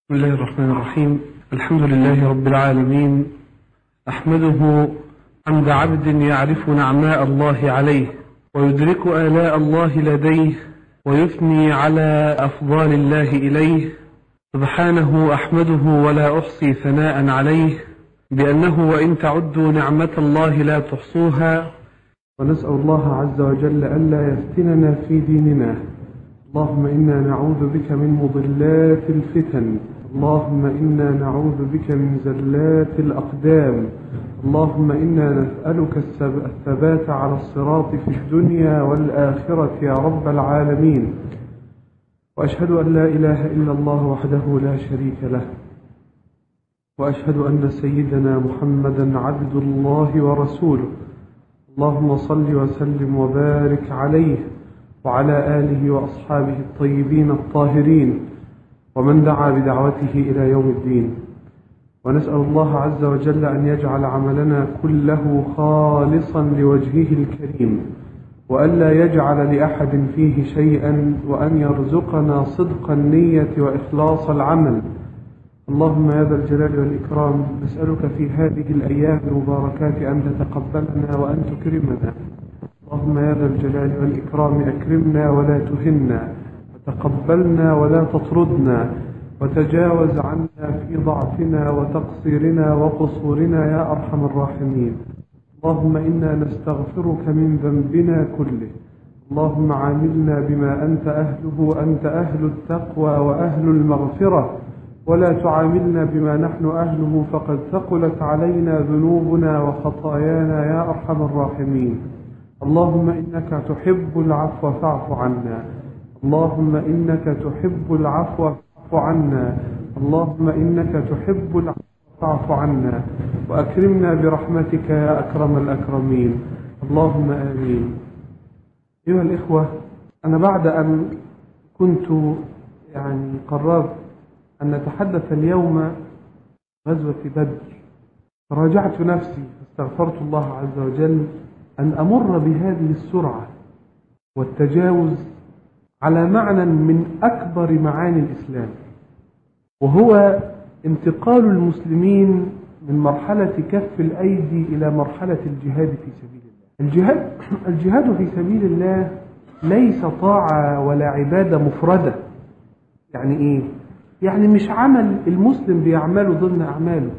بسم الله الرحمن الرحيم الحمد لله رب العالمين أحمده حمد عبد يعرف نعماء الله عليه ويدرك آلاء الله لديه ويثني على أفضال الله إليه سبحانه أحمده ولا أحصي ثناء عليه بأنه وإن تعدوا نعمة الله لا تحصوها ونسأل الله عز وجل ألا يفتننا في ديننا اللهم إنا نعوذ بك من مضلات الفتن اللهم إنا نعوذ بك من زلات الأقدام اللهم إنا نسألك السب- الثبات على الصراط في الدنيا والآخرة يا رب العالمين وأشهد أن لا إله إلا الله وحده لا شريك له وأشهد أن سيدنا محمدا عبد الله ورسوله اللهم صل وسلم وبارك عليه وعلى آله وأصحابه الطيبين الطاهرين ومن دعا بدعوته إلى يوم الدين ونسأل الله عز وجل أن يجعل عملنا كله خالصا لوجهه الكريم وألا يجعل لأحد فيه شيئا وأن يرزقنا صدق النية وإخلاص العمل اللهم يا ذا الجلال والإكرام نسألك في هذه الأيام المباركات أن تتقبلنا وأن تكرمنا اللهم يا ذا الجلال والإكرام أكرمنا ولا تهنا وتقبلنا ولا تطردنا وتجاوز عنا في ضعفنا وتقصيرنا وقصورنا يا أرحم الراحمين اللهم إنا نستغفرك من ذنبنا كله اللهم عاملنا بما أنت أهله أنت أهل التقوى وأهل المغفرة ولا تعاملنا بما نحن أهله فقد ثقلت علينا ذنوبنا وخطايانا يا أرحم الراحمين اللهم إنك تحب العفو فاعف عنا اللهم إنك تحب العفو فاعف عنا اللهم إنك تحب العفو فاعف عنا وأكرمنا برحمتك يا أكرم الأكرمين اللهم آمين أيها الإخوة أنا بعد أن كنت يعني قررت أن نتحدث اليوم غزوة بدر فراجعت نفسي فاستغفرت الله عز وجل أن أمر بهذه السرعة والتجاوز على معنى من أكبر معاني الإسلام وهو انتقال المسلمين من مرحلة كف الأيدي إلى مرحلة الجهاد في سبيل الله الجهاد, الجهاد في سبيل الله ليس طاعة ولا عبادة مفردة يعني إيه؟ يعني مش عمل المسلم بيعمله ضمن أعماله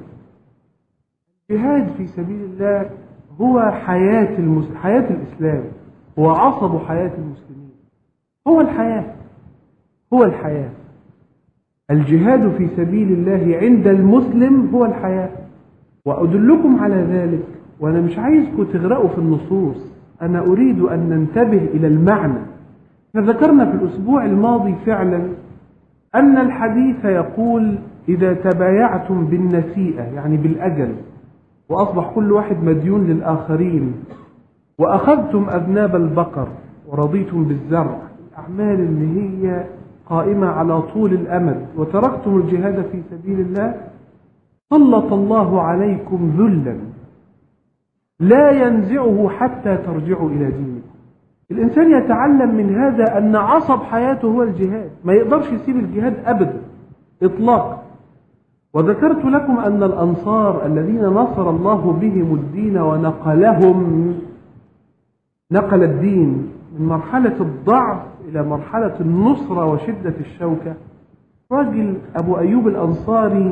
الجهاد في سبيل الله هو حياة المسلم حياة الإسلام هو عصب حياة المسلمين هو الحياة هو الحياة الجهاد في سبيل الله عند المسلم هو الحياة وأدلكم على ذلك وأنا مش عايزكم تغرقوا في النصوص أنا أريد أن ننتبه إلى المعنى احنا ذكرنا في الأسبوع الماضي فعلا أن الحديث يقول إذا تبايعتم بالنسيئة يعني بالأجل وأصبح كل واحد مديون للآخرين وأخذتم أذناب البقر ورضيتم بالزرع الأعمال اللي هي قائمة على طول الأمد وتركتم الجهاد في سبيل الله سلط الله عليكم ذلا لا ينزعه حتى ترجعوا إلى دينكم الإنسان يتعلم من هذا أن عصب حياته هو الجهاد ما يقدرش يسيب الجهاد أبدا إطلاقا وذكرت لكم أن الأنصار الذين نصر الله بهم الدين ونقلهم نقل الدين من مرحلة الضعف إلى مرحلة النصرة وشدة الشوكة راجل أبو أيوب الأنصاري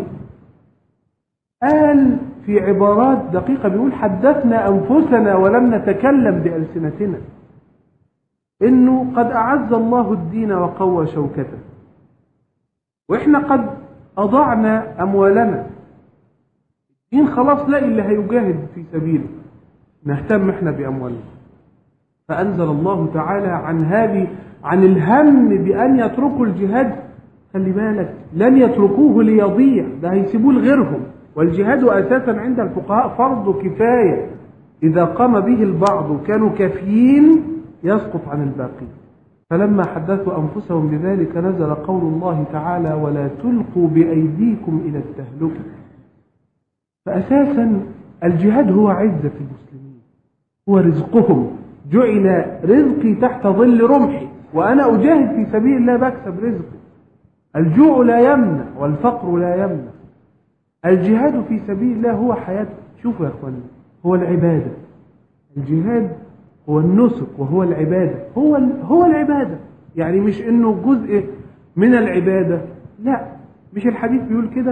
قال في عبارات دقيقة بيقول حدثنا أنفسنا ولم نتكلم بألسنتنا إنه قد أعز الله الدين وقوى شوكته وإحنا قد أضعنا أموالنا الدين خلاص لاقي اللي هيجاهد في سبيله نهتم إحنا بأموالنا فأنزل الله تعالى عن هذه عن الهم بأن يتركوا الجهاد خلي بالك لن يتركوه ليضيع ده هيسيبوه لغيرهم والجهاد أساسا عند الفقهاء فرض كفاية إذا قام به البعض وكانوا كافيين يسقط عن الباقين فلما حدثوا أنفسهم بذلك نزل قول الله تعالى ولا تلقوا بأيديكم إلى التهلكة فأساسا الجهاد هو عزة المسلمين هو رزقهم جعل رزقي تحت ظل رمحي وأنا أجاهد في سبيل الله بكسب رزقي الجوع لا يمنع والفقر لا يمنع الجهاد في سبيل الله هو حياة شوفوا يا اخواني هو العبادة الجهاد هو النسك وهو العبادة هو هو العبادة يعني مش انه جزء من العبادة لا مش الحديث بيقول كده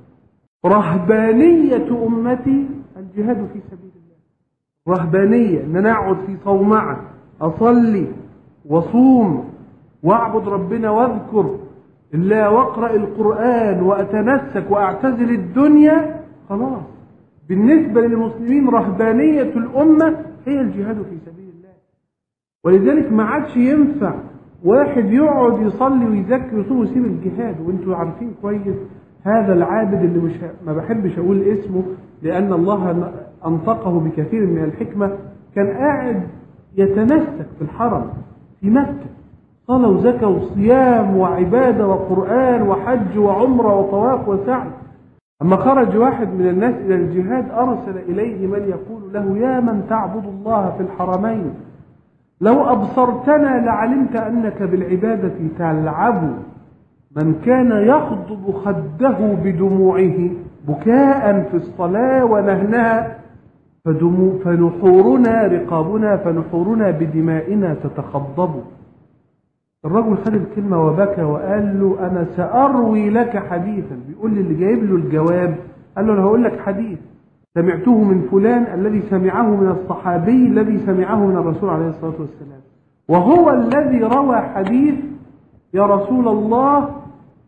رهبانية أمتي الجهاد في سبيل الله رهبانية ان انا اقعد في صومعة اصلي وصوم واعبد ربنا واذكر الله واقرأ القرآن واتنسك واعتزل الدنيا خلاص بالنسبة للمسلمين رهبانية الأمة هي الجهاد في سبيل الله ولذلك ما عادش ينفع واحد يقعد يصلي ويذكر ويصوم ويسيب الجهاد وانتوا عارفين كويس هذا العابد اللي مش ما بحبش اقول اسمه لان الله انطقه بكثير من الحكمه كان قاعد يتمسك في الحرم في مكه صلاه وزكاه وصيام وعباده وقران وحج وعمره وطواف وسعي اما خرج واحد من الناس الى الجهاد ارسل اليه من يقول له يا من تعبد الله في الحرمين لو أبصرتنا لعلمت أنك بالعبادة تلعب من كان يخضب خده بدموعه بكاء في الصلاة ونهنها فدمو فنحورنا رقابنا فنحورنا بدمائنا تتخضب الرجل خد الكلمة وبكى وقال له أنا سأروي لك حديثا بيقول لي اللي جايب له الجواب قال له أنا هقول لك حديث سمعته من فلان الذي سمعه من الصحابي الذي سمعه من الرسول عليه الصلاة والسلام وهو الذي روى حديث يا رسول الله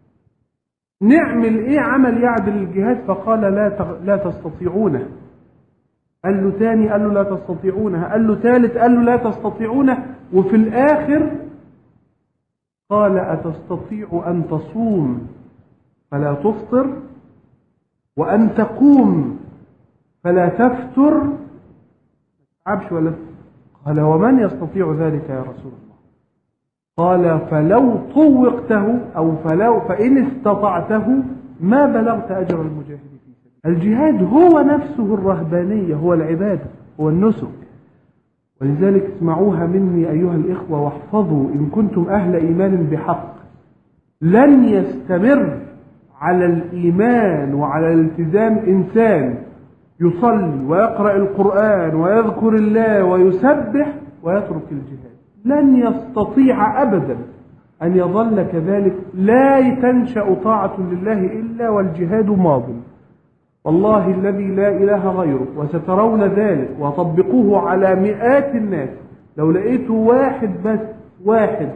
نعمل ايه عمل يعدل الجهاد فقال لا لا تستطيعونه قال له تاني قال له لا تستطيعونها قال له ثالث قال له لا تستطيعونه وفي الاخر قال اتستطيع ان تصوم فلا تفطر وان تقوم فلا تفتر ما تتعبش ولا قال ومن يستطيع ذلك يا رسول الله قال فلو طوقته أو فلو فإن استطعته ما بلغت أجر المجاهد في سبيل الجهاد هو نفسه الرهبانية هو العبادة هو النسك ولذلك اسمعوها مني أيها الإخوة واحفظوا إن كنتم أهل إيمان بحق لن يستمر على الإيمان وعلى الالتزام إنسان يصلي ويقرأ القرآن ويذكر الله ويسبح ويترك الجهاد لن يستطيع أبدا أن يظل كذلك لا تنشأ طاعة لله إلا والجهاد ماض والله الذي لا إله غيره وسترون ذلك وطبقوه على مئات الناس لو لقيتوا واحد بس واحد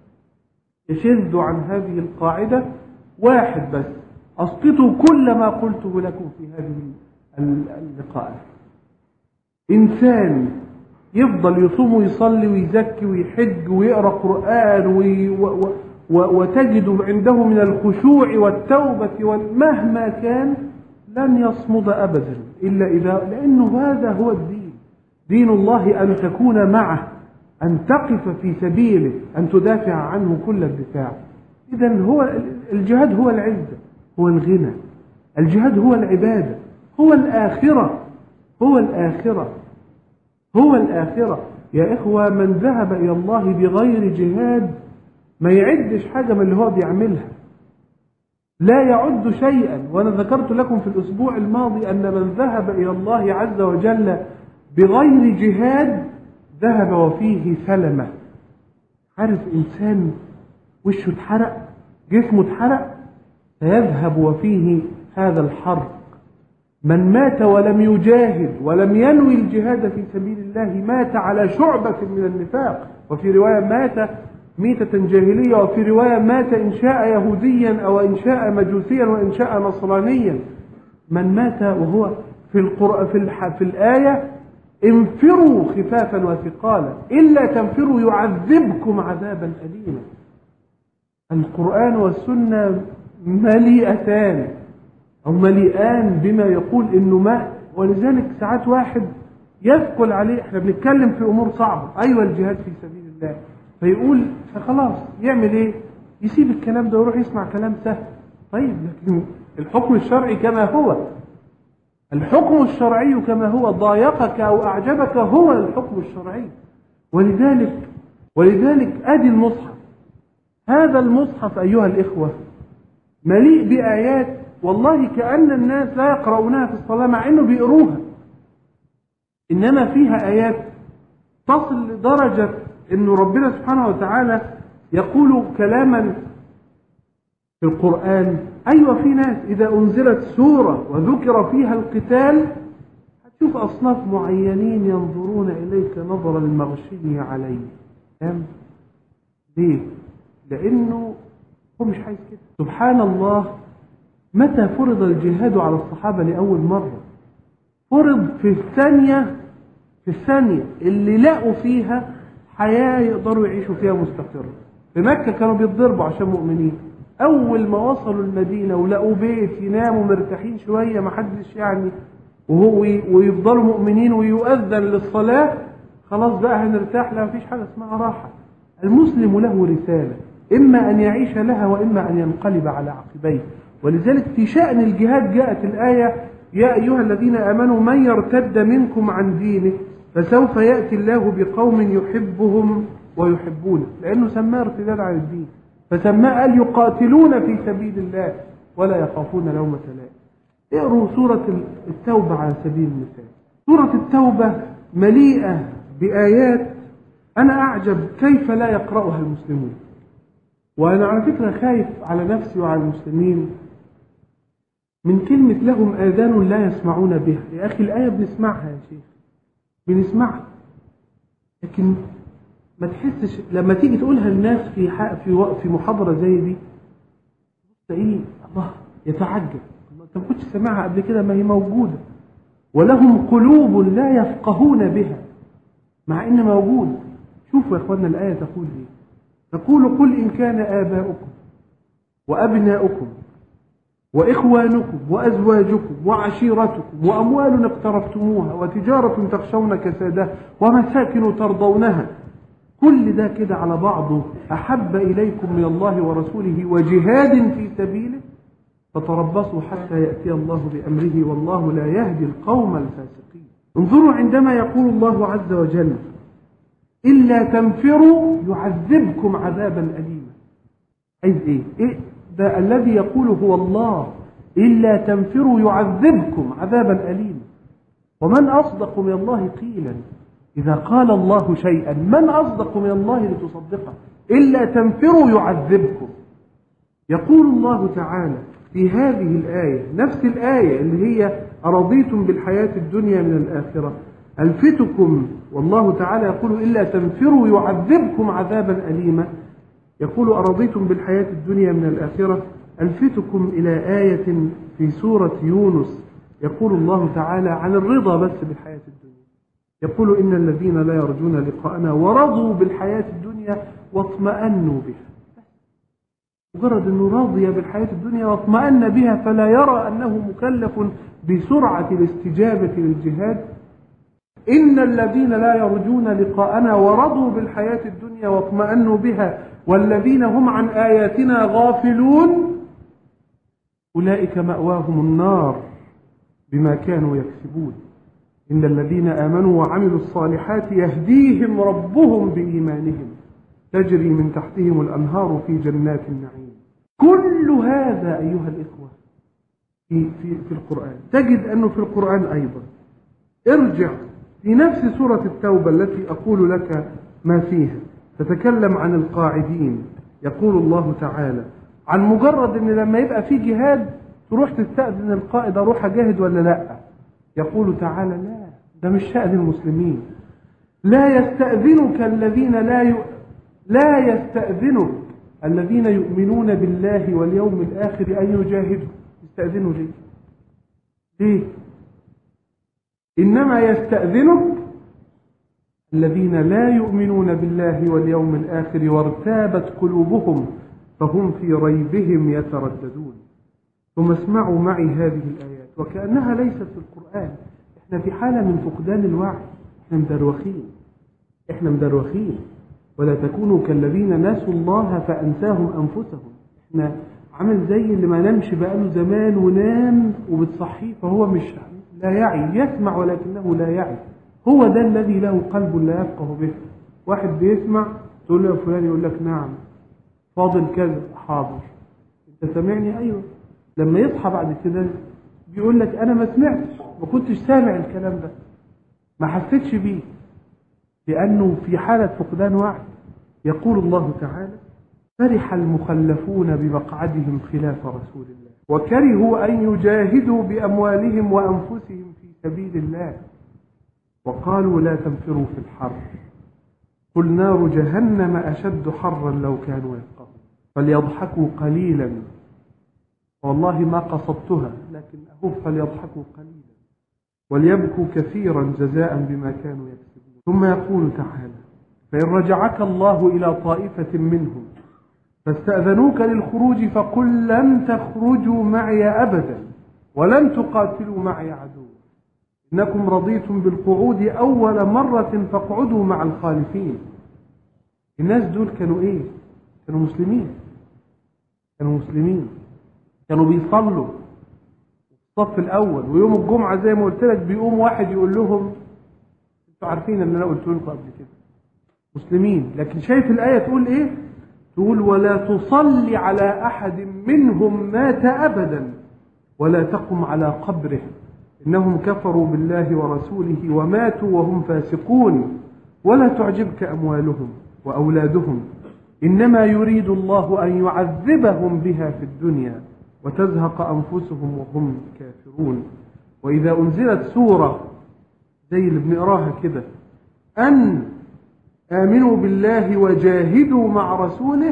يشذ عن هذه القاعدة واحد بس أسقطوا كل ما قلته لكم في هذه اللقاء إنسان يفضل يصوم ويصلي ويزكي ويحج ويقرأ قرآن وي و و وتجد عنده من الخشوع والتوبة مهما كان لن يصمد أبدا إلا إذا لأنه هذا هو الدين دين الله أن تكون معه أن تقف في سبيله أن تدافع عنه كل الدفاع إذا هو الجهاد هو العزة هو الغنى الجهاد هو العبادة هو الآخرة هو الآخرة هو الآخرة يا إخوة من ذهب إلى الله بغير جهاد ما يعدش حاجة من اللي هو بيعملها لا يعد شيئا وأنا ذكرت لكم في الأسبوع الماضي أن من ذهب إلى الله عز وجل بغير جهاد ذهب وفيه سلمة عارف إنسان وشه اتحرق جسمه اتحرق سيذهب وفيه هذا الحرق من مات ولم يجاهد ولم ينوي الجهاد في سبيل الله مات على شعبة من النفاق وفي رواية مات ميتة جاهلية وفي رواية مات إن شاء يهوديا أو إن شاء مجوسيا وإن شاء نصرانيا من مات وهو في القرآن في, الح... في الآية انفروا خفافا وثقالا إلا تنفروا يعذبكم عذابا أليما القرآن والسنة مليئتان أو مليئان بما يقول إنه ما ولذلك ساعات واحد يثقل عليه احنا بنتكلم في أمور صعبة أيوة الجهاد في سبيل الله فيقول فخلاص يعمل إيه؟ يسيب الكلام ده ويروح يسمع كلام سهل طيب لكن الحكم الشرعي كما هو الحكم الشرعي كما هو ضايقك أو أعجبك هو الحكم الشرعي ولذلك ولذلك أدي المصحف هذا المصحف أيها الإخوة مليء بآيات والله كأن الناس لا يقرؤونها في الصلاة مع أنه بيقروها إنما فيها آيات تصل لدرجة أنه ربنا سبحانه وتعالى يقول كلاما في القرآن أيوة في ناس إذا أنزلت سورة وذكر فيها القتال هتشوف أصناف معينين ينظرون إليك نظر المغشي عليه فاهم؟ ليه؟ لأنه هو مش عايز كده سبحان الله متى فرض الجهاد على الصحابة لأول مرة فرض في الثانية في الثانية اللي لقوا فيها حياة يقدروا يعيشوا فيها مستقرة في مكة كانوا بيتضربوا عشان مؤمنين أول ما وصلوا المدينة ولقوا بيت يناموا مرتاحين شوية ما حدش يعني وهو ويفضلوا مؤمنين ويؤذن للصلاة خلاص بقى هنرتاح لا مفيش حاجة اسمها راحة المسلم له رسالة إما أن يعيش لها وإما أن ينقلب على عقبيه ولذلك في شأن الجهاد جاءت الآية يا أيها الذين آمنوا من يرتد منكم عن دينه فسوف يأتي الله بقوم يحبهم ويحبونه لأنه سماه ارتداد عن الدين فسماه قال يقاتلون في سبيل الله ولا يخافون لومة لائم اقروا سورة التوبة على سبيل المثال سورة التوبة مليئة بآيات أنا أعجب كيف لا يقرأها المسلمون وأنا على فكرة خايف على نفسي وعلى المسلمين من كلمة لهم آذان لا يسمعون بها يا أخي الآية بنسمعها يا شيخ بنسمعها لكن ما تحسش لما تيجي تقولها للناس في في في محاضرة زي دي تلاقيه الله يتعجب انت ما كنتش سامعها قبل كده ما هي موجودة ولهم قلوب لا يفقهون بها مع ان موجود شوفوا يا اخوانا الآية تقول ايه تقول قل إن كان آباؤكم وأبناؤكم وإخوانكم وأزواجكم وعشيرتكم وأموال اقترفتموها وتجارة تخشون كسادها ومساكن ترضونها كل ده كده على بعضه أحب إليكم من الله ورسوله وجهاد في سبيله فتربصوا حتى يأتي الله بأمره والله لا يهدي القوم الفاسقين انظروا عندما يقول الله عز وجل إلا تنفروا يعذبكم عذابا أليما عايز إيه؟ إيه ده الذي يقول هو الله إلا تنفروا يعذبكم عذابا أليما ومن أصدق من الله قيلا إذا قال الله شيئا من أصدق من الله لتصدقه إلا تنفروا يعذبكم يقول الله تعالى في هذه الآية نفس الآية اللي هي أرضيتم بالحياة الدنيا من الآخرة ألفتكم والله تعالى يقول إلا تنفروا يعذبكم عذابا أليما يقول أرضيتم بالحياة الدنيا من الآخرة ألفتكم إلى آية في سورة يونس يقول الله تعالى عن الرضا بس بالحياة الدنيا يقول إن الذين لا يرجون لقاءنا ورضوا بالحياة الدنيا واطمأنوا بها مجرد أنه راضي بالحياة الدنيا واطمأن بها فلا يرى أنه مكلف بسرعة الاستجابة للجهاد إن الذين لا يرجون لقاءنا ورضوا بالحياة الدنيا واطمأنوا بها والذين هم عن آياتنا غافلون أولئك مأواهم النار بما كانوا يكسبون إن الذين آمنوا وعملوا الصالحات يهديهم ربهم بإيمانهم تجري من تحتهم الأنهار في جنات النعيم كل هذا أيها الإخوة في, في, في القرآن تجد أنه في القرآن أيضا ارجع في نفس سورة التوبة التي أقول لك ما فيها تتكلم عن القاعدين يقول الله تعالى عن مجرد ان لما يبقى في جهاد تروح تستأذن القائد اروح اجاهد ولا لا يقول تعالى لا ده مش شأن المسلمين لا يستأذنك الذين لا ي... لا يستأذنك الذين يؤمنون بالله واليوم الآخر أن يجاهدوا يستأذنوا ليه ليه إنما يستأذنك الذين لا يؤمنون بالله واليوم الآخر وارتابت قلوبهم فهم في ريبهم يترددون ثم اسمعوا معي هذه الآيات وكأنها ليست في القرآن احنا في حالة من فقدان الوعي احنا مدروخين احنا مدروخين ولا تكونوا كالذين نسوا الله فأنساهم أنفسهم احنا عامل زي اللي ما نامش بقاله زمان ونام وبتصحيه فهو مش لا يعي يسمع ولكنه لا يعي هو ده الذي له قلب لا يفقه به واحد بيسمع تقول له يا فلان يقول لك نعم فاضل كذا حاضر انت سامعني ايوه لما يصحى بعد كده بيقول لك انا ما سمعتش ما كنتش سامع الكلام ده ما حسيتش بيه لانه في حاله فقدان وعي يقول الله تعالى فرح المخلفون بمقعدهم خلاف رسول الله وكرهوا ان يجاهدوا باموالهم وانفسهم في سبيل الله وقالوا لا تنفروا في الحر قل نار جهنم اشد حرا لو كانوا يفقهون فليضحكوا قليلا والله ما قصدتها لكن أهو فليضحكوا قليلا وليبكوا كثيرا جزاء بما كانوا يكسبون ثم يقول تعالى فإن رجعك الله إلى طائفة منهم فاستأذنوك للخروج فقل لن تخرجوا معي أبدا ولن تقاتلوا معي عدوا إنكم رضيتم بالقعود أول مرة فاقعدوا مع الخالفين الناس دول كانوا إيه؟ كانوا مسلمين كانوا مسلمين كانوا بيصلوا في الصف الاول ويوم الجمعه زي ما قلت لك بيقوم واحد يقول لهم انتوا عارفين ان انا قلت لكم قبل كده مسلمين لكن شايف الايه تقول ايه تقول ولا تصلي على احد منهم مات ابدا ولا تقم على قبره انهم كفروا بالله ورسوله وماتوا وهم فاسقون ولا تعجبك اموالهم واولادهم انما يريد الله ان يعذبهم بها في الدنيا وتزهق أنفسهم وهم كافرون وإذا أنزلت سورة زي اللي بنقراها كده أن آمنوا بالله وجاهدوا مع رسوله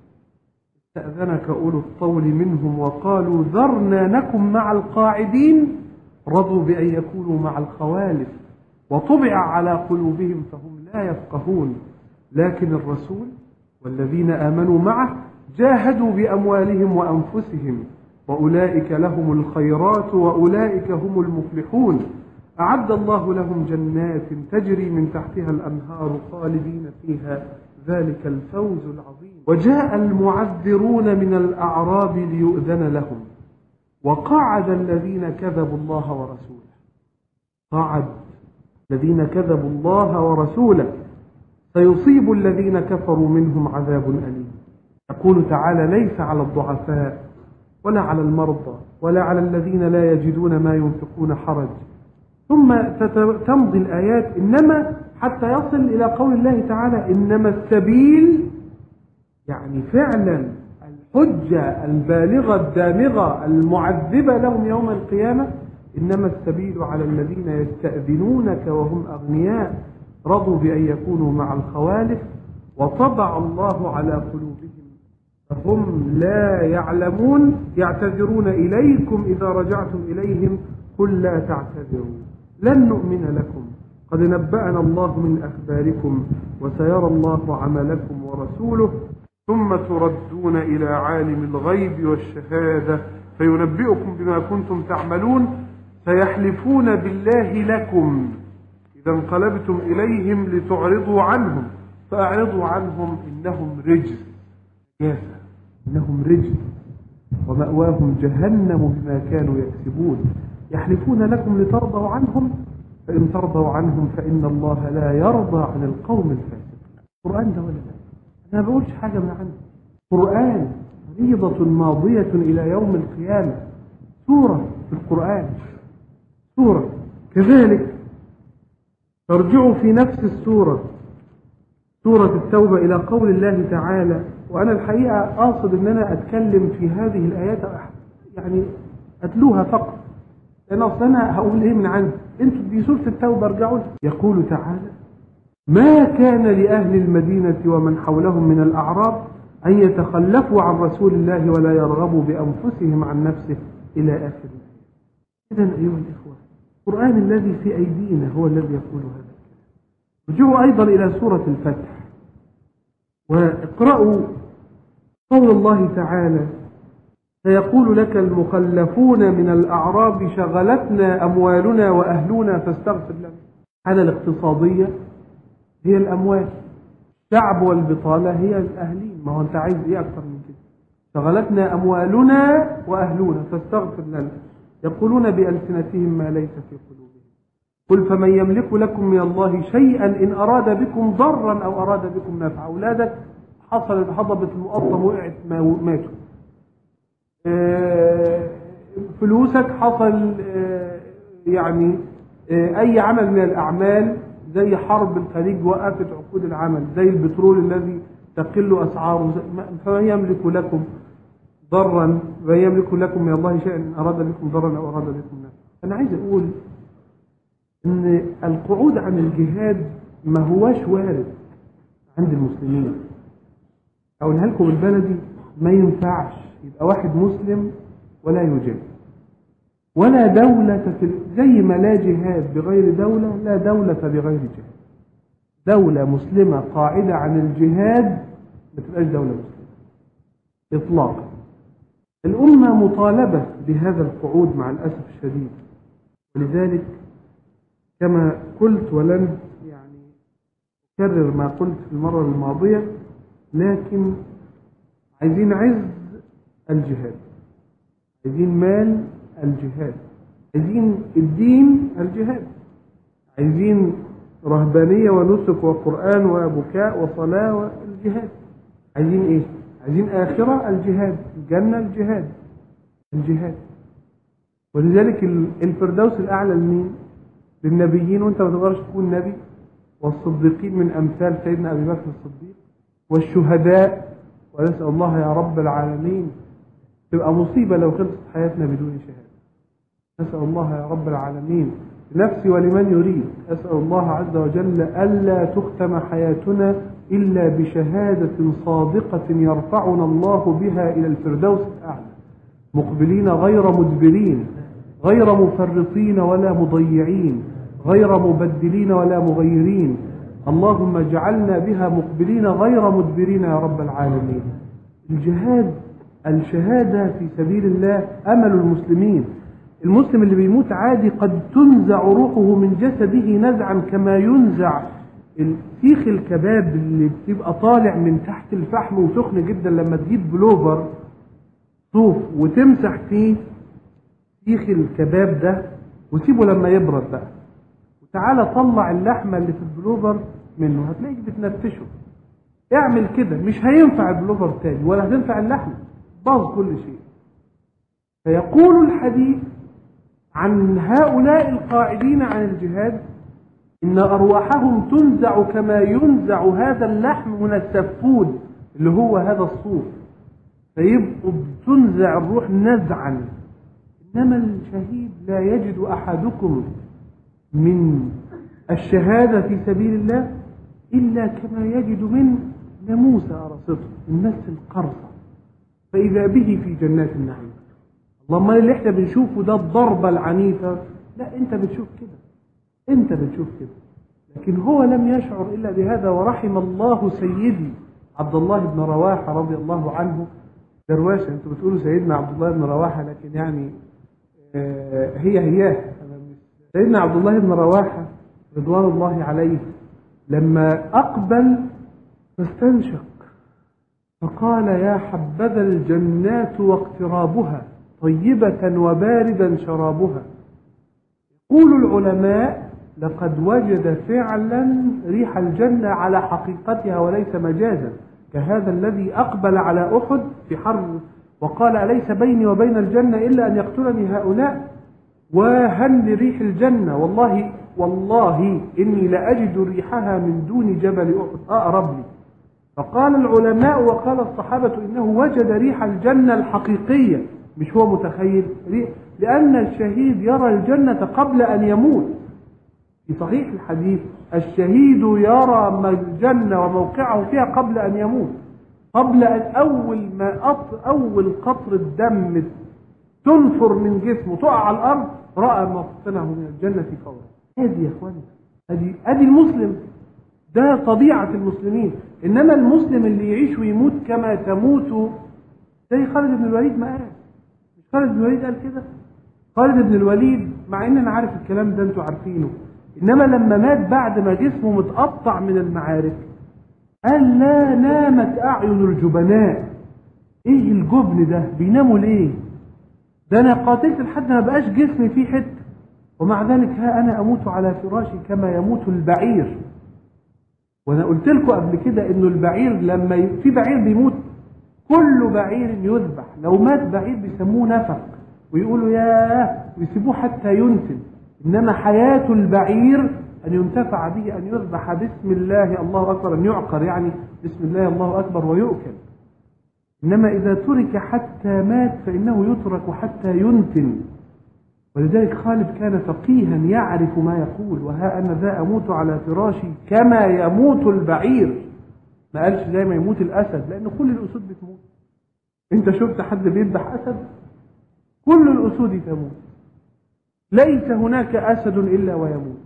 استأذنك أولو الطول منهم وقالوا ذرنا نكن مع القاعدين رضوا بأن يكونوا مع الخوالف وطبع على قلوبهم فهم لا يفقهون لكن الرسول والذين آمنوا معه جاهدوا بأموالهم وأنفسهم وأولئك لهم الخيرات وأولئك هم المفلحون أعد الله لهم جنات تجري من تحتها الأنهار خالدين فيها ذلك الفوز العظيم وجاء المعذرون من الأعراب ليؤذن لهم وقعد الذين كذبوا الله ورسوله قعد الذين كذبوا الله ورسوله سيصيب الذين كفروا منهم عذاب أليم يقول تعالى ليس على الضعفاء ولا على المرضى ولا على الذين لا يجدون ما ينفقون حرج ثم تمضي الآيات إنما حتى يصل إلى قول الله تعالى إنما السبيل يعني فعلا الحجة البالغة الدامغة المعذبة لهم يوم القيامة إنما السبيل على الذين يستأذنونك وهم أغنياء رضوا بأن يكونوا مع الخوالف وطبع الله على قلوبهم فهم لا يعلمون يعتذرون إليكم إذا رجعتم إليهم قل لا تعتذروا لن نؤمن لكم قد نبأنا الله من أخباركم وسيرى الله عملكم ورسوله ثم تردون إلى عالم الغيب والشهادة فينبئكم بما كنتم تعملون سيحلفون بالله لكم إذا انقلبتم إليهم لتعرضوا عنهم فأعرضوا عنهم إنهم رجس ياسر إنهم رجل ومأواهم جهنم بما كانوا يكسبون يحلفون لكم لترضوا عنهم فإن ترضوا عنهم فإن الله لا يرضى عن القوم الفاسقين القرآن ده ولا لا أنا ما بقولش حاجة من عندي قرآن فريضة ماضية إلى يوم القيامة سورة في القرآن سورة كذلك ترجع في نفس السورة سورة التوبة إلى قول الله تعالى وأنا الحقيقة أقصد أن أنا أتكلم في هذه الآيات يعني أتلوها فقط لأن أصلا أنا هقول إيه من عندي أنتوا دي سورة التوبة ارجعوا يقول تعالى ما كان لأهل المدينة ومن حولهم من الأعراب أن يتخلفوا عن رسول الله ولا يرغبوا بأنفسهم عن نفسه إلى آخر إذا أيها الإخوة القرآن الذي في أيدينا هو الذي يقول هذا رجعوا أيضا إلى سورة الفتح واقرأوا قول الله تعالى سيقول لك المخلفون من الأعراب شغلتنا أموالنا وأهلنا فاستغفر لنا الحالة الاقتصادية هي الأموال الشعب والبطالة هي الأهلين ما هو أنت عايز إيه أكثر من كده شغلتنا أموالنا وأهلنا فاستغفر لنا يقولون بألسنتهم ما ليس في قلوبهم قل فمن يملك لكم من الله شيئا إن أراد بكم ضرا أو أراد بكم نفعا أولادك حصلت هضبة المقطم وقعت ماتوا آه، فلوسك حصل آه، يعني آه، اي عمل من الاعمال زي حرب الخليج وقفت عقود العمل زي البترول الذي تقل اسعاره زي- ما- فما يملك لكم ضرا ما يملك لكم من الله شيئا ان اراد بكم ضرا او اراد بكم نفعا انا عايز اقول ان القعود عن الجهاد ما هواش وارد عند المسلمين اقولها لكم البلدي ما ينفعش يبقى واحد مسلم ولا يجاهد ولا دولة في ال- زي ما لا جهاد بغير دولة لا دولة بغير جهاد دولة مسلمة قاعدة عن الجهاد ما تبقاش دولة مسلمة إطلاقا الأمة مطالبة بهذا القعود مع الأسف الشديد ولذلك كما قلت ولن يعني أكرر ما قلت في المرة الماضية لكن عايزين عز الجهاد عايزين مال الجهاد عايزين الدين الجهاد عايزين رهبانية ونسك وقرآن وبكاء وصلاة والجهاد عايزين ايه عايزين آخرة الجهاد الجنة الجهاد الجهاد ولذلك ال- الفردوس الأعلى لمين للنبيين وانت ما تقدرش تكون نبي والصديقين من أمثال سيدنا أبي بكر الصديق والشهداء ونسأل الله يا رب العالمين تبقى مصيبة لو خلصت حياتنا بدون شهادة نسأل الله يا رب العالمين لنفسي ولمن يريد أسأل الله عز وجل ألا تختم حياتنا إلا بشهادة صادقة يرفعنا الله بها إلى الفردوس الأعلى مقبلين غير مدبرين غير مفرطين ولا مضيعين غير مبدلين ولا مغيرين اللهم اجعلنا بها مقبلين غير مدبرين يا رب العالمين الجهاد الشهادة في سبيل الله أمل المسلمين المسلم اللي بيموت عادي قد تنزع روحه من جسده نزعا كما ينزع سيخ الكباب اللي بتبقى طالع من تحت الفحم وسخن جدا لما تجيب بلوفر صوف وتمسح فيه سيخ الكباب ده وسيبه لما يبرد بقى وتعالى طلع اللحمة اللي في البلوفر منه هتلاقيك بتنفشه اعمل كده مش هينفع البلوفر تاني ولا هتنفع اللحمة باظ كل شيء فيقول الحديث عن هؤلاء القاعدين عن الجهاد إن أرواحهم تنزع كما ينزع هذا اللحم من السفود اللي هو هذا الصوف فيبقوا تنزع الروح نزعا إنما الشهيد لا يجد أحدكم من الشهادة في سبيل الله إلا كما يجد من ناموس أرصته النفس القرصة فإذا به في جنات النعيم اللهم اللي احنا بنشوفه ده الضربة العنيفة لا انت بتشوف كده انت بتشوف كده لكن هو لم يشعر إلا بهذا ورحم الله سيدي عبد الله بن رواحة رضي الله عنه درواشة انتوا بتقولوا سيدنا عبد الله بن رواحة لكن يعني آه هي هياه سيدنا عبد الله بن رواحة رضوان الله عليه لما أقبل فاستنشق فقال يا حبذا الجنات واقترابها طيبة وباردا شرابها يقول العلماء لقد وجد فعلا ريح الجنة على حقيقتها وليس مجازا كهذا الذي أقبل على أحد في حرب وقال أليس بيني وبين الجنة إلا أن يقتلني هؤلاء وهل لريح الجنة والله والله إني لأجد ريحها من دون جبل أحد أقرب لي فقال العلماء وقال الصحابة إنه وجد ريح الجنة الحقيقية مش هو متخيل لأن الشهيد يرى الجنة قبل أن يموت في صحيح الحديث الشهيد يرى الجنة وموقعه فيها قبل أن يموت قبل أن أول ما أط... أول قطر الدم تنفر من جسمه تقع على الأرض رأى موطنه من الجنة فورا هذه يا إخواني هذه هذه المسلم ده طبيعة المسلمين إنما المسلم اللي يعيش ويموت كما تموت زي خالد بن الوليد ما قال مش خالد بن الوليد قال كده خالد بن الوليد مع ان انا عارف الكلام ده انتوا عارفينه انما لما مات بعد ما جسمه متقطع من المعارك قال لا نامت اعين الجبناء ايه الجبن ده بيناموا ليه ده انا قاتلت لحد ما بقاش جسمي فيه حته ومع ذلك ها انا اموت على فراشي كما يموت البعير وانا قلت لكم قبل كده انه البعير لما ي... في بعير بيموت كل بعير يذبح لو مات بعير بيسموه نفق ويقولوا ياه ويسيبوه حتى ينتن إنما حياة البعير أن ينتفع به أن يذبح بسم الله الله أكبر أن يعقر يعني بسم الله الله أكبر ويؤكل إنما إذا ترك حتى مات فإنه يترك حتى ينتن ولذلك خالد كان فقيها يعرف ما يقول وها أنا ذا أموت على فراشي كما يموت البعير ما قالش زي ما يموت الأسد لأن كل الأسود بتموت أنت شفت حد بيذبح أسد كل الأسود تموت ليس هناك أسد إلا ويموت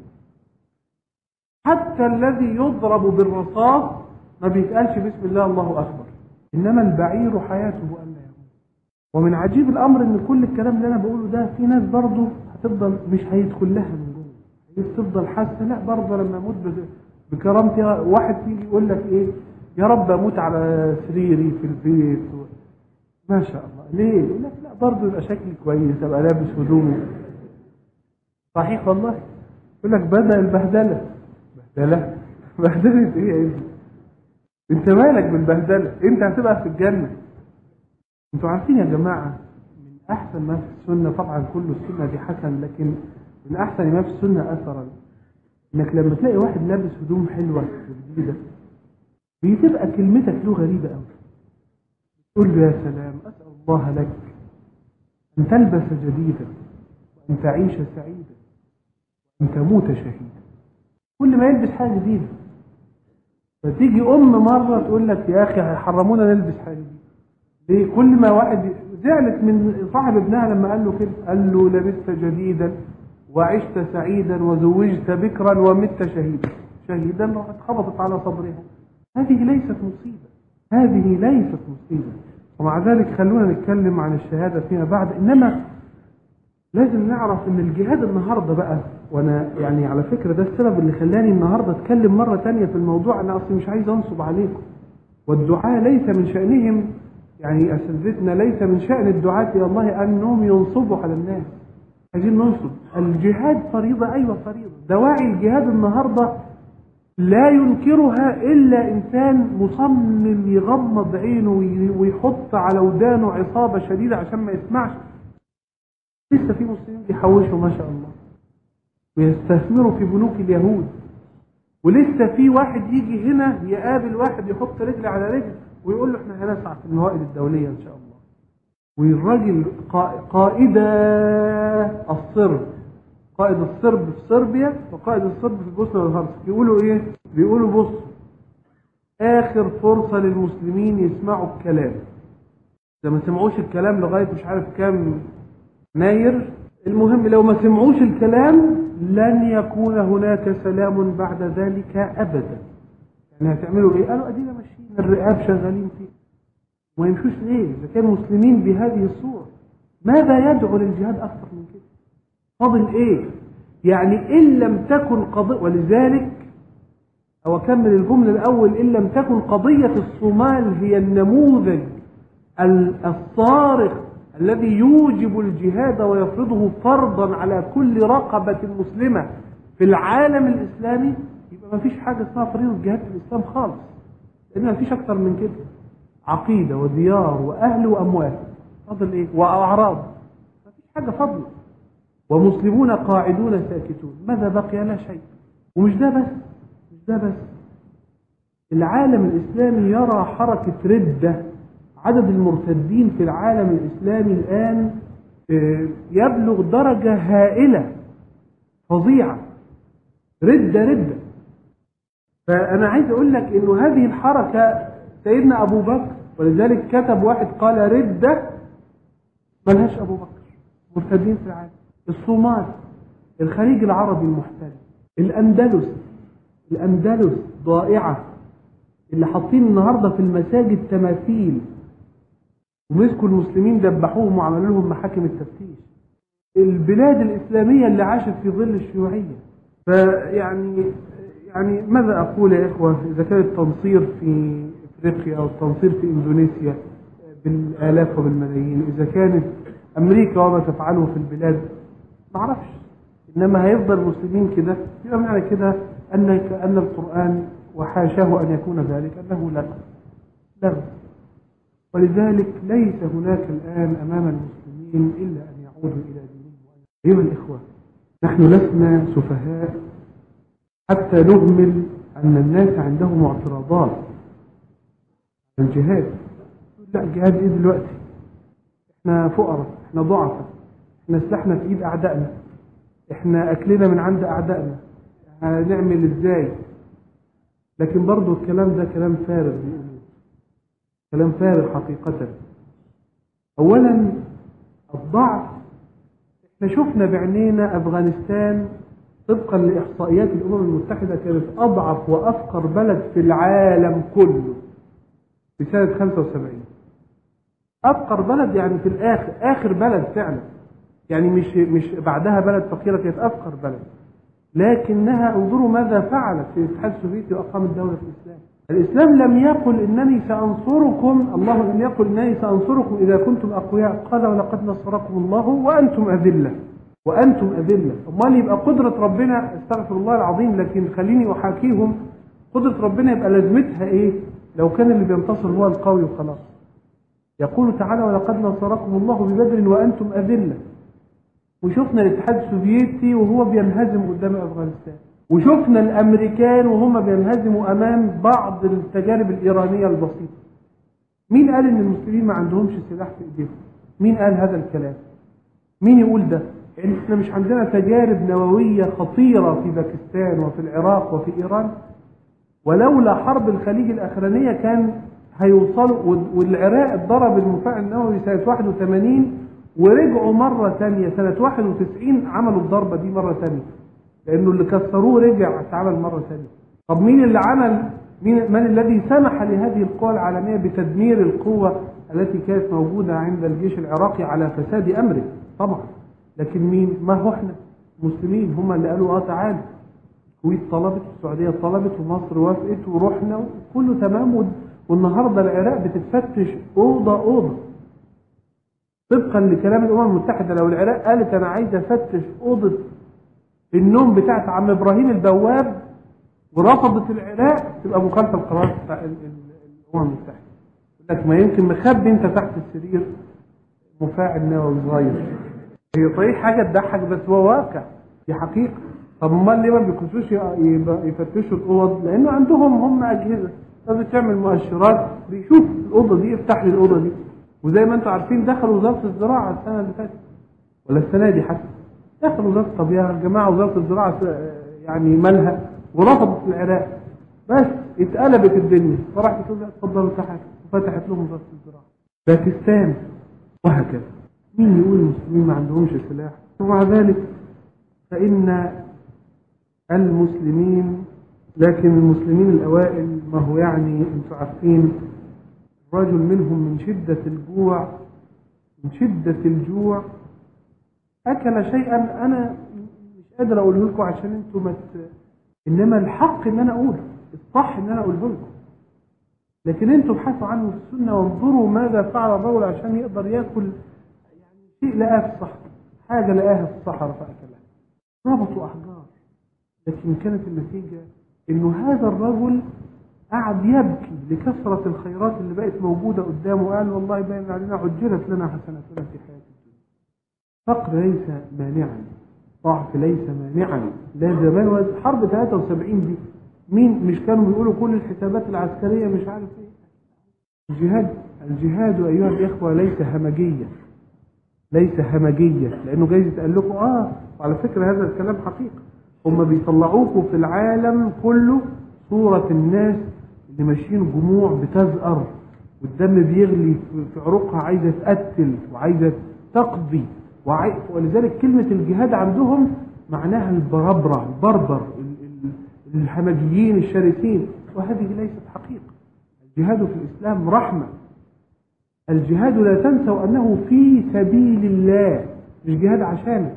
حتى الذي يضرب بالرصاص ما بيتقالش بسم الله الله أكبر إنما البعير حياته ألا يموت ومن عجيب الأمر إن كل الكلام اللي أنا بقوله ده في ناس برضه هتفضل مش هيدخل لها من جوه هي تفضل حاسة لا برضه لما أموت بكرامتي واحد يجي يقول لك إيه يا رب أموت على سريري في البيت و... ما شاء الله ليه؟ يقول لك لا برضه يبقى شكلي كويس أبقى لابس هدومي صحيح والله يقول لك بدأ البهدلة بهدلة بهدلة إيه يا ابني؟ انت مالك بالبهدله انت هتبقى في الجنه انتوا عارفين يا جماعه من احسن ما في السنه طبعا كل السنه دي حسن لكن من احسن ما في السنه اثرا انك لما تلاقي واحد لابس هدوم حلوه وجديده بتبقى كلمتك له غريبه قوي تقول له يا سلام اسال الله لك ان تلبس جديدا وان تعيش سعيدا وان تموت شهيدا كل ما يلبس حاجه جديده فتيجي ام مره تقول لك يا اخي هيحرمونا نلبس حاجه دي ليه كل ما واحد زعلت من صاحب ابنها لما قال له كده قال له لبست جديدا وعشت سعيدا وزوجت بكرا ومت شهيدا شهيدا راحت خبطت على صدرها هذه ليست مصيبه هذه ليست مصيبه ومع ذلك خلونا نتكلم عن الشهاده فيما بعد انما لازم نعرف ان الجهاد النهارده بقى وانا يعني على فكره ده السبب اللي خلاني النهارده اتكلم مره تانية في الموضوع انا اصلي مش عايز انصب عليكم والدعاء ليس من شانهم يعني اساتذتنا ليس من شان الدعاة الى الله انهم ينصبوا على الناس عايزين ننصب الجهاد فريضه ايوه فريضه دواعي الجهاد النهارده لا ينكرها الا انسان مصمم يغمض عينه ويحط على ودانه عصابه شديده عشان ما يسمعش لسه في مسلمين بيحوشوا ما شاء الله ويستثمروا في بنوك اليهود ولسه في واحد يجي هنا يقابل واحد يحط رجل على رجل ويقول له احنا هنسعى في الموائد الدوليه ان شاء الله والراجل قائد الصرب قائد الصرب في صربيا وقائد الصرب في البوسنه والهرسك يقولوا ايه؟ بيقولوا بص اخر فرصه للمسلمين يسمعوا الكلام اذا ما سمعوش الكلام لغايه مش عارف كام يناير المهم لو ما سمعوش الكلام لن يكون هناك سلام بعد ذلك ابدا يعني هتعملوا ايه قالوا ادينا ماشيين الرقاب شغالين فيه وما يمشوش ليه اذا كانوا مسلمين بهذه الصوره ماذا يدعو للجهاد اكثر من كده فاضل ايه يعني ان لم تكن قضيه ولذلك او اكمل الجمله الاول ان لم تكن قضيه الصومال هي النموذج الصارخ الذي يوجب الجهاد ويفرضه فرضا على كل رقبة مسلمة في العالم الإسلامي يبقى ما فيش حاجة اسمها فريضة جهاد في الإسلام خالص لأن ما فيش أكتر من كده عقيدة وديار وأهل وأموال فضل إيه وأعراض ما فيش حاجة فضل ومسلمون قاعدون ساكتون ماذا بقي لا شيء ومش ده بس مش ده بس العالم الإسلامي يرى حركة ردة عدد المرتدين في العالم الإسلامي الآن يبلغ درجة هائلة فظيعة ردة ردة فأنا عايز أقول لك إنه هذه الحركة سيدنا أبو بكر ولذلك كتب واحد قال ردة ملهاش أبو بكر مرتدين في العالم الصومال الخليج العربي المحتل الأندلس الأندلس ضائعة اللي حاطين النهارده في المساجد تماثيل ومسكوا المسلمين دبحوهم وعملوا لهم محاكم التفتيش البلاد الإسلامية اللي عاشت في ظل الشيوعية فيعني يعني ماذا أقول يا إخوة إذا كان التنصير في إفريقيا أو التنصير في إندونيسيا بالآلاف وبالملايين إذا كانت أمريكا وما تفعله في البلاد ما أعرفش إنما هيفضل المسلمين كده يبقى معنى كده أن أن القرآن وحاشاه أن يكون ذلك أنه لغو لغو ولذلك ليس هناك الآن أمام المسلمين إلا أن يعودوا إلى دينهم أيها الإخوة نحن لسنا سفهاء حتى نهمل أن الناس عندهم اعتراضات عن الجهاد لا الجهاد إيه دلوقتي احنا فقراء احنا ضعفاء احنا سلاحنا في ايد اعدائنا احنا اكلنا من عند اعدائنا هنعمل ازاي لكن برضو الكلام ده كلام فارغ بيقولوا كلام فارغ حقيقة اولا الضعف احنا شفنا بعينينا افغانستان طبقا لاحصائيات الامم المتحدة كانت اضعف وافقر بلد في العالم كله في سنة 75 افقر بلد يعني في الاخر اخر بلد فعلا يعني مش مش بعدها بلد فقيره كانت افقر بلد لكنها انظروا ماذا فعلت في الاتحاد السوفيتي واقامت دوله الاسلام الاسلام لم يقل انني سانصركم الله لم يقل انني سانصركم اذا كنتم اقوياء قال ولقد نصركم الله وانتم اذله وانتم اذله امال يبقى قدره ربنا استغفر الله العظيم لكن خليني احاكيهم قدره ربنا يبقى لازمتها ايه لو كان اللي بينتصر هو القوي وخلاص يقول تعالى ولقد نصركم الله ببدر وأنتم أذلة وشفنا الاتحاد السوفيتي وهو بينهزم قدام أفغانستان وشفنا الأمريكان وهم بينهزموا أمام بعض التجارب الإيرانية البسيطة مين قال إن المسلمين ما عندهمش سلاح في إيديهم مين قال هذا الكلام مين يقول ده يعني احنا مش عندنا تجارب نووية خطيرة في باكستان وفي العراق وفي إيران ولولا حرب الخليج الأخرانية كان هيوصلوا والعراق اتضرب المفاعل النووي سنة 81 ورجعوا مرة ثانية سنة 91 عملوا الضربة دي مرة ثانية لأنه اللي كسروه رجع اتعمل مرة ثانية طب مين اللي عمل مين من الذي سمح لهذه القوى العالمية بتدمير القوة التي كانت موجودة عند الجيش العراقي على فساد أمره طبعا لكن مين ما هو احنا مسلمين هم اللي قالوا اه تعالوا الكويت طلبت والسعودية طلبت ومصر وافقت ورحنا وكله تمام والنهاردة العراق بتتفتش أوضة أوضة طبقا لكلام الأمم المتحدة لو العراق قالت أنا عايز أفتش أوضة النوم بتاعت عم إبراهيم البواب ورفضت العراق تبقى مخالفة القرار بتاع الأمم المتحدة لك ما يمكن مخبي أنت تحت السرير مفاعل نووي صغير هي صحيح حاجة تضحك بس هو واقع دي حقيقة طب امال ليه ما بيكونوش يفتشوا الأوض؟ لأنه عندهم هم أجهزة لازم تعمل مؤشرات بيشوف الاوضه دي افتح لي الاوضه دي وزي ما انتم عارفين دخلوا وزاره الزراعه السنه اللي فاتت ولا السنه دي حتى دخلوا وزاره الطبيعه يا جماعه وزاره الزراعه يعني مالها ورفضت العراق بس اتقلبت الدنيا فراحت تقول اتفضلوا تحت وفتحت لهم وزاره الزراعه باكستان وهكذا مين يقول المسلمين ما عندهمش سلاح ومع ذلك فان المسلمين لكن المسلمين الأوائل ما هو يعني انتم عارفين رجل منهم من شدة الجوع من شدة الجوع أكل شيئا أنا مش قادر أقوله لكم عشان أنتم مت... إنما الحق إن أنا أقوله الصح إن أنا أقوله لكم لكن أنتم ابحثوا عنه في السنة وانظروا ماذا فعل الرجل عشان يقدر ياكل يعني شيء لقاه في الصحراء حاجة لقاها في الصحراء فأكلها ربطوا أحجار لكن كانت النتيجة انه هذا الرجل قعد يبكي لكثرة الخيرات اللي بقت موجودة قدامه وقال والله باين علينا عجلت لنا حسناتنا في حياة الدنيا فقر ليس مانعا ضعف ليس مانعا لا زمان حرب 73 دي مين مش كانوا بيقولوا كل الحسابات العسكرية مش عارف ايه الجهاد الجهاد ايها الاخوة ليس همجية ليس همجية لانه جايز يتقال لكم اه وعلى فكرة هذا الكلام حقيقة هم بيطلعوكوا في العالم كله صورة الناس اللي ماشيين جموع بتزأر والدم بيغلي في عروقها عايزة تقتل وعايزة تقضي وعي... ولذلك كلمة الجهاد عندهم معناها البربرة البربر الهمجيين الشرسين وهذه ليست حقيقة الجهاد في الإسلام رحمة الجهاد لا تنسوا أنه في سبيل الله مش جهاد عشانك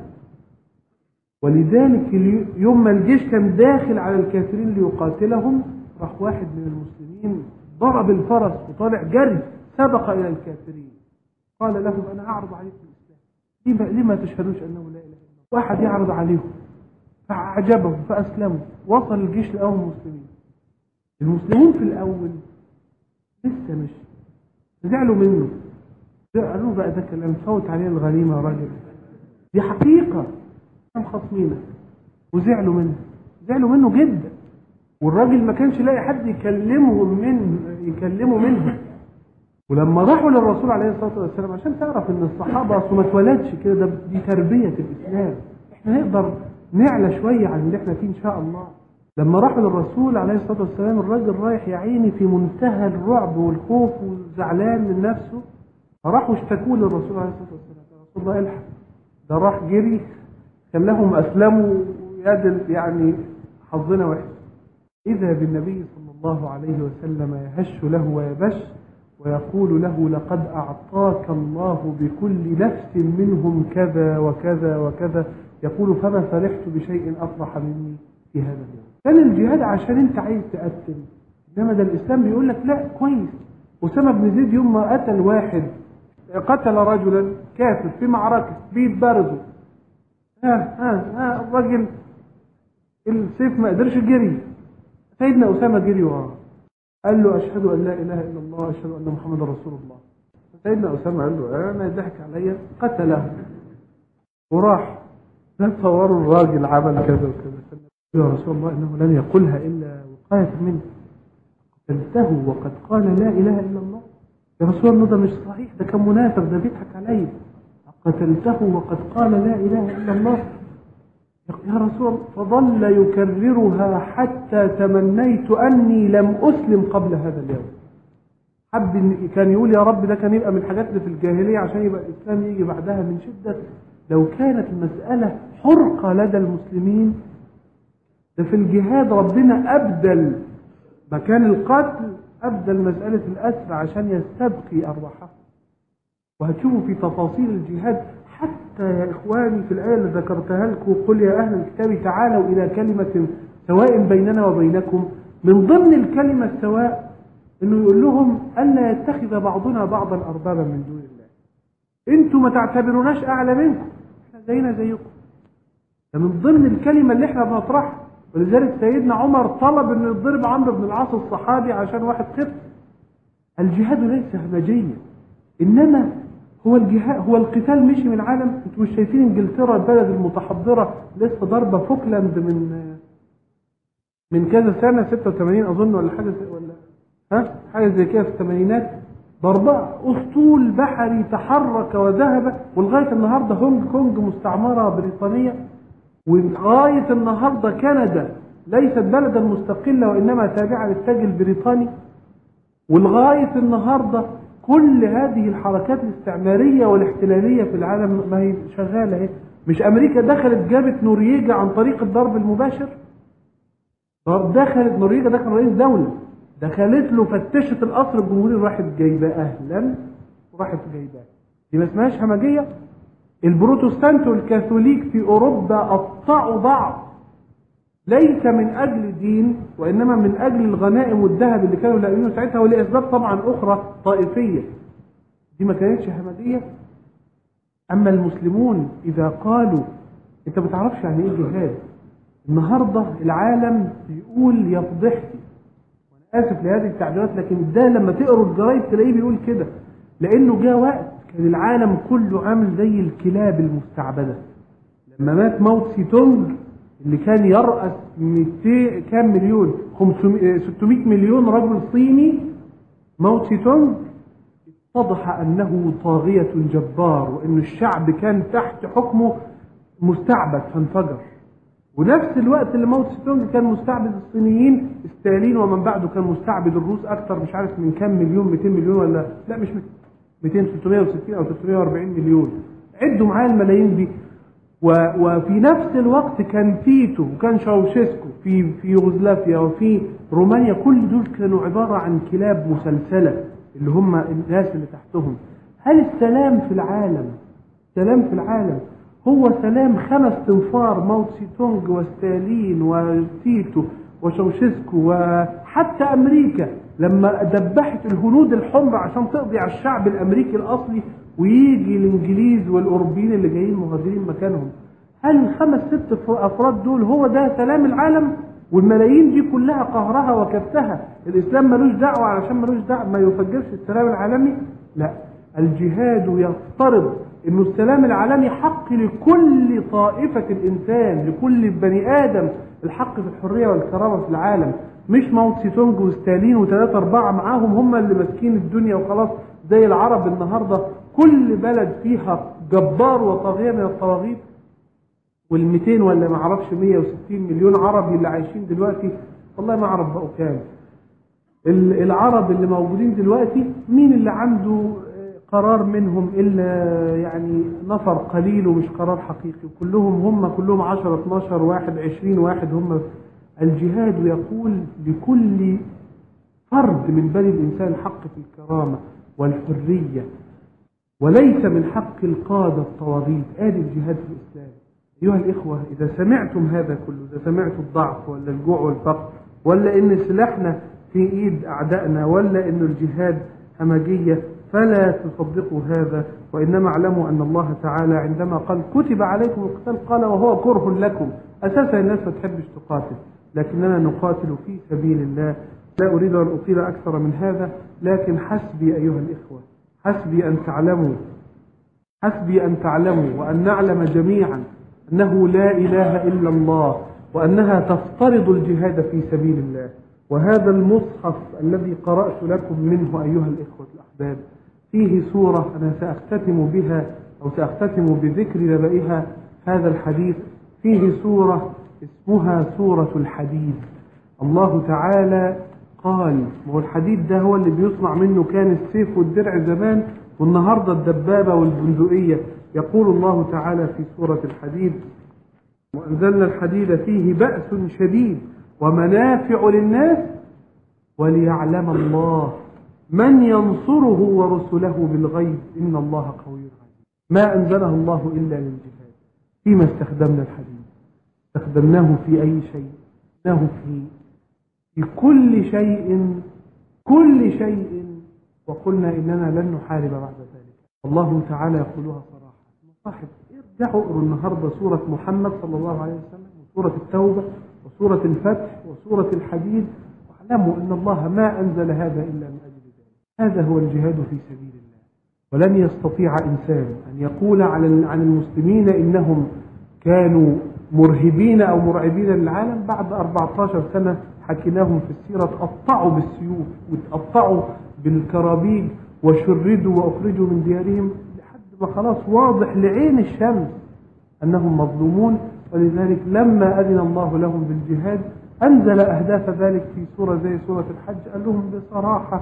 ولذلك يوم ما الجيش كان داخل على الكافرين ليقاتلهم راح واحد من المسلمين ضرب الفرس وطالع جري سبق إلى الكافرين قال لهم أنا أعرض عليكم الإسلام لما, لما تشهدوش أنه لا إله إلا الله واحد يعرض عليهم فأعجبهم فأسلموا وصل الجيش لقوم المسلمين المسلمين في الأول لسه مش زعلوا منه قالوا بقى ده كلام فوت عليه الغنيمة يا راجل دي حقيقة كان خصمينك وزعلوا منه زعلوا منه جدا والراجل ما كانش لاقي حد يكلمهم من يكلمه منه ولما راحوا للرسول عليه الصلاه والسلام عشان تعرف ان الصحابه اصل ما اتولدش كده ده دي تربيه الاسلام احنا نقدر نعلى شويه عن اللي احنا فيه ان شاء الله لما راحوا للرسول عليه الصلاه والسلام الراجل رايح يا عيني في منتهى الرعب والخوف وزعلان من نفسه فراحوا اشتكوا للرسول عليه الصلاه والسلام يا رسول الله الحق ده راح جري خلاهم اسلموا يد يعني حظنا وحش اذا بالنبي صلى الله عليه وسلم يهش له ويبش ويقول له لقد أعطاك الله بكل نفس منهم كذا وكذا وكذا يقول فما فرحت بشيء أفرح مني في هذا اليوم كان الجهاد عشان انت عايز تقتل انما ده الاسلام بيقول لك لا كويس اسامه بن زيد يوم ما قتل واحد قتل رجلا كافر في معركه بيتبارزوا ها ها ها الراجل السيف ما قدرش يجري سيدنا اسامه جري وراه قال له أشهد أن لا إله إلا الله أشهد أن محمد رسول الله سيدنا أسامة قال له أنا ضحك عليا قتله وراح تصوروا الراجل عمل كذا وكذا يا رسول الله إنه لن يقولها إلا وقاية منه قتلته وقد قال لا إله إلا الله يا رسول الله ده مش صحيح ده كان منافق ده بيضحك عليا قتلته وقد قال لا إله إلا الله يا رسول فظل يكررها حتى تمنيت أني لم أسلم قبل هذا اليوم حب إن كان يقول يا رب ده كان يبقى من الحاجات اللي في الجاهلية عشان يبقى الإسلام يجي بعدها من شدة لو كانت المسألة حرقة لدى المسلمين ده في الجهاد ربنا أبدل مكان القتل أبدل مسألة الأسر عشان يستبقي أرواحهم وهتشوفوا في تفاصيل الجهاد حتى يا إخواني في الآية اللي ذكرتها لكم قل يا أهل الكتاب تعالوا إلى كلمة سواء بيننا وبينكم من ضمن الكلمة السواء إنه يقول لهم ألا يتخذ بعضنا بعضا أربابا من دون الله أنتوا ما تعتبروناش أعلى منكم احنا زينا زيكم ده من ضمن الكلمة اللي احنا بنطرحها ولذلك سيدنا عمر طلب انه يضرب عمرو بن العاص الصحابي عشان واحد خف الجهاد ليس همجيا انما هو الجهاد هو القتال مشي من العالم انتوا مش شايفين انجلترا البلد المتحضره لسه ضاربه فوكلاند من من كذا سنه 86 اظن ولا حاجه زي ولا ها حاجه زي كده في الثمانينات ضربة اسطول بحري تحرك وذهب ولغايه النهارده هونج كونج مستعمره بريطانيه ولغايه النهارده كندا ليست بلدا مستقله وانما تابعه للتاج البريطاني ولغايه النهارده كل هذه الحركات الاستعمارية والاحتلالية في العالم ما هي شغالة ايه مش امريكا دخلت جابت نوريجا عن طريق الضرب المباشر دخلت نوريجا ده كان رئيس دولة دخلت له فتشت القصر الجمهوري راحت جايباه اهلا وراحت جايباه دي ما اسمهاش همجية البروتستانت والكاثوليك في اوروبا قطعوا بعض ليس من اجل دين وانما من اجل الغنائم والذهب اللي كانوا لاقيينه ساعتها ولاسباب طبعا اخرى طائفيه دي ما كانتش همجيه اما المسلمون اذا قالوا انت ما تعرفش يعني ايه جهاد النهارده العالم بيقول يا فضحتي وانا اسف لهذه التعبيرات لكن ده لما تقروا الجرايد تلاقيه بيقول كده لانه جاء وقت كان العالم كله عامل زي الكلاب المستعبده لما مات موت سي تونج اللي كان يرأس 200 كام مليون 500 600 مليون رجل صيني ماو تسي تونج اتضح انه طاغية جبار وان الشعب كان تحت حكمه مستعبد فانفجر ونفس الوقت اللي ماو تسي تونج كان مستعبد الصينيين ستالين ومن بعده كان مستعبد الروس اكثر مش عارف من كام مليون 200 مليون ولا لا مش 200 660 او 340 مليون عدوا معايا الملايين دي وفي نفس الوقت كان تيتو وكان شاوشيسكو في في يوغوسلافيا وفي رومانيا كل دول كانوا عبارة عن كلاب مسلسلة اللي هم الناس اللي تحتهم هل السلام في العالم السلام في العالم هو سلام خمس تنفار ماو تسي تونج وستالين وتيتو وشاوشيسكو وحتى امريكا لما دبحت الهنود الحمر عشان تقضي على الشعب الامريكي الاصلي ويجي الانجليز والاوروبيين اللي جايين مهاجرين مكانهم هل الخمس ست افراد دول هو ده سلام العالم والملايين دي كلها قهرها وكبتها الاسلام ملوش دعوه علشان ملوش دعوه ما يفجرش السلام العالمي لا الجهاد يفترض انه السلام العالمي حق لكل طائفه الانسان لكل بني ادم الحق في الحريه والكرامه في العالم مش ماو تسي تونج وستالين وثلاثة أربعة معاهم هم اللي ماسكين الدنيا وخلاص زي العرب النهاردة كل بلد فيها جبار وطاغية من الطواغيت وال200 ولا ما اعرفش 160 مليون عربي اللي عايشين دلوقتي والله ما اعرف بقوا كام ال- العرب اللي موجودين دلوقتي مين اللي عنده قرار منهم الا يعني نفر قليل ومش قرار حقيقي وكلهم هم كلهم 10 12 واحد 20 واحد هم الجهاد يقول لكل فرد من بني الانسان حق في الكرامه والحريه وليس من حق القاده الطواغيت ادي الجهاد في الاسلام ايها الاخوه اذا سمعتم هذا كله اذا سمعتم الضعف ولا الجوع والفقر ولا ان سلاحنا في ايد اعدائنا ولا ان الجهاد همجيه فلا تصدقوا هذا وانما اعلموا ان الله تعالى عندما قال كتب عليكم القتال قال وهو كره لكم اساسا الناس ما تحبش تقاتل لكننا نقاتل في سبيل الله لا اريد ان اطيل اكثر من هذا لكن حسبي ايها الاخوه حسبي ان تعلموا حسبي ان تعلموا وان نعلم جميعا انه لا اله الا الله وانها تفترض الجهاد في سبيل الله وهذا المصحف الذي قرات لكم منه ايها الاخوه الاحباب فيه سوره انا ساختتم بها او ساختتم بذكر نبئها هذا الحديث فيه سوره اسمها سوره الحديد الله تعالى قال ما هو الحديد ده هو اللي بيصنع منه كان السيف والدرع زمان والنهارده الدبابه والبندقيه يقول الله تعالى في سوره الحديد وانزلنا الحديد فيه باس شديد ومنافع للناس وليعلم الله من ينصره ورسله بالغيب ان الله قوي عزيز ما انزله الله الا للجهاد فيما استخدمنا الحديد استخدمناه في اي شيء استخدمناه في في كل شيء كل شيء وقلنا اننا لن نحارب بعد ذلك الله تعالى يقولها صراحه صاحب ارجعوا اقروا النهارده سوره محمد صلى الله عليه وسلم وسوره التوبه وسوره الفتح وسوره الحديد واعلموا ان الله ما انزل هذا الا من اجل ذلك هذا هو الجهاد في سبيل الله ولن يستطيع انسان ان يقول عن عن المسلمين انهم كانوا مرهبين او مرعبين للعالم بعد 14 سنه حكيناهم في السيره تقطعوا بالسيوف وتقطعوا بالكرابيج وشردوا واخرجوا من ديارهم لحد ما خلاص واضح لعين الشمس انهم مظلومون ولذلك لما اذن الله لهم بالجهاد انزل اهداف ذلك في سوره زي سوره الحج قال لهم بصراحه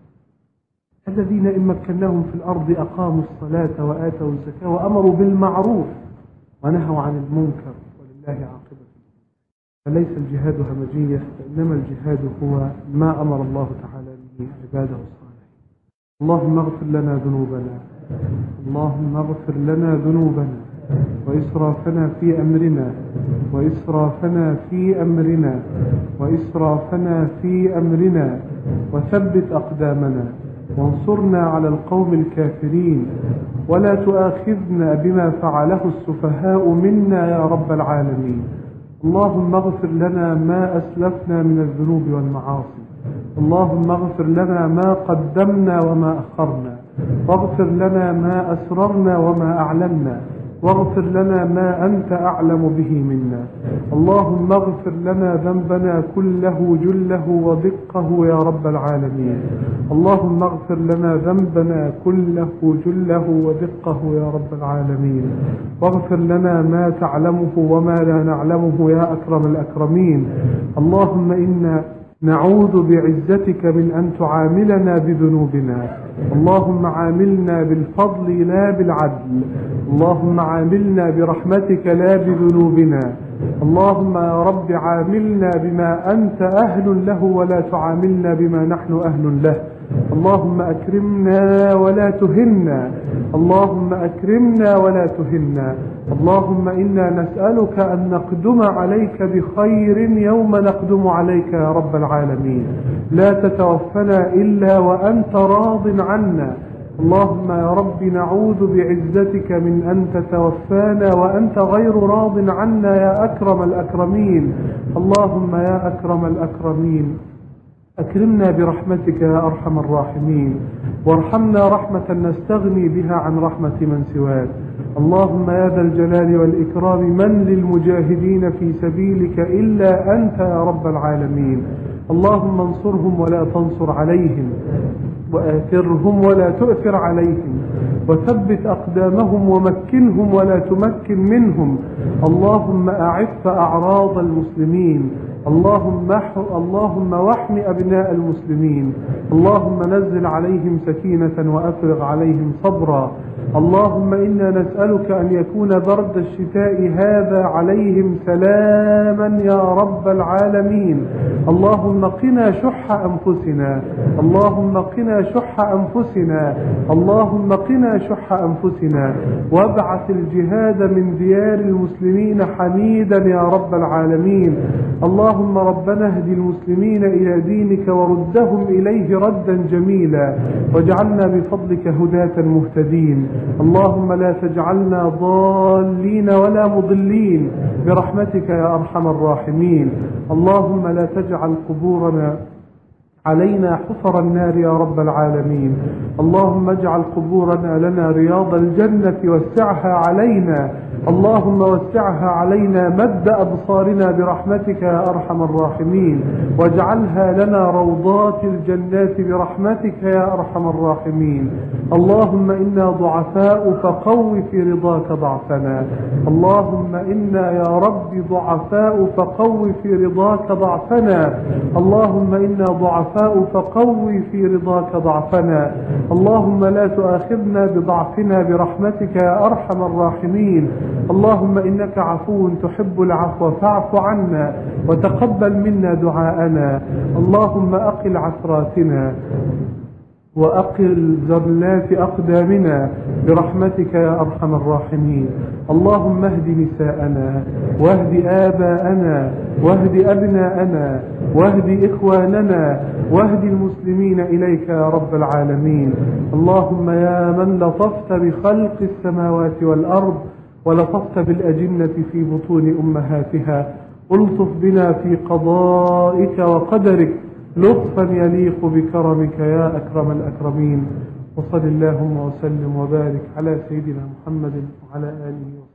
الذين ان مكناهم في الارض اقاموا الصلاه واتوا الزكاه وامروا بالمعروف ونهوا عن المنكر ولله عاقبه فليس الجهاد همجيه وانما الجهاد هو ما امر الله تعالى به عباده الصالحين اللهم اغفر لنا ذنوبنا اللهم اغفر لنا ذنوبنا وإسرافنا في أمرنا وإسرافنا في أمرنا وإسرافنا في أمرنا وثبت أقدامنا وانصرنا على القوم الكافرين ولا تؤاخذنا بما فعله السفهاء منا يا رب العالمين اللهم اغفر لنا ما أسلفنا من الذنوب والمعاصي اللهم اغفر لنا ما قدمنا وما أخرنا واغفر لنا ما أسررنا وما أعلنا واغفر لنا ما أنت أعلم به منا اللهم اغفر لنا ذنبنا كله جله ودقه يا رب العالمين اللهم اغفر لنا ذنبنا كله جله ودقه يا رب العالمين واغفر لنا ما تعلمه وما لا نعلمه يا أكرم الأكرمين اللهم إنا نعوذ بعزتك من أن تعاملنا بذنوبنا اللهم عاملنا بالفضل لا بالعدل اللهم عاملنا برحمتك لا بذنوبنا اللهم يا رب عاملنا بما أنت أهل له ولا تعاملنا بما نحن أهل له اللهم أكرمنا ولا تهنا اللهم أكرمنا ولا تهنا اللهم إنا نسألك أن نقدم عليك بخير يوم نقدم عليك يا رب العالمين لا تتوفنا إلا وأنت راض عنا اللهم يا رب نعوذ بعزتك من أن تتوفانا وأنت غير راض عنا يا أكرم الأكرمين اللهم يا أكرم الأكرمين أكرمنا برحمتك يا أرحم الراحمين وارحمنا رحمة نستغني بها عن رحمة من سواك اللهم يا ذا الجلال والإكرام من للمجاهدين في سبيلك إلا أنت يا رب العالمين اللهم انصرهم ولا تنصر عليهم وآثرهم ولا تؤثر عليهم وثبت أقدامهم ومكنهم ولا تمكن منهم اللهم أعف أعراض المسلمين اللهم اح- اللهم واحم أبناء المسلمين اللهم نزل عليهم سكينة وأفرغ عليهم صبرا اللهم إنا نسألك أن يكون برد الشتاء هذا عليهم سلاما يا رب العالمين اللهم قنا شح أنفسنا اللهم قنا شح أنفسنا اللهم قنا شح أنفسنا وابعث الجهاد من ديار المسلمين حميدا يا رب العالمين اللهم ربنا اهد المسلمين إلى دينك وردهم إليه ردا جميلا واجعلنا بفضلك هداة مهتدين اللهم لا تجعلنا ضالين ولا مضلين برحمتك يا أرحم الراحمين اللهم لا تجعل قبورنا علينا حفر النار يا رب العالمين اللهم اجعل قبورنا لنا رياض الجنة وسعها علينا اللهم وسعها علينا مد أبصارنا برحمتك يا أرحم الراحمين واجعلها لنا روضات الجنات برحمتك يا أرحم الراحمين اللهم إنا ضعفاء فقو في رضاك ضعفنا اللهم إنا يا رب ضعفاء فقو في رضاك ضعفنا اللهم إنا ضعفاء فقوي في رضاك ضعفنا اللهم لا تؤاخذنا بضعفنا برحمتك يا أرحم الراحمين اللهم إنك عفو تحب العفو فاعف عنا وتقبل منا دعاءنا اللهم أقل عثراتنا وأقل زلات أقدامنا برحمتك يا أرحم الراحمين اللهم اهد نساءنا واهد آباءنا واهد أبناءنا واهد إخواننا واهد المسلمين إليك يا رب العالمين اللهم يا من لطفت بخلق السماوات والأرض ولطفت بالأجنة في بطون أمهاتها الطف بنا في قضائك وقدرك لطفا يليق بكرمك يا أكرم الأكرمين وصل اللهم وسلم وبارك على سيدنا محمد وعلى آله وصحبه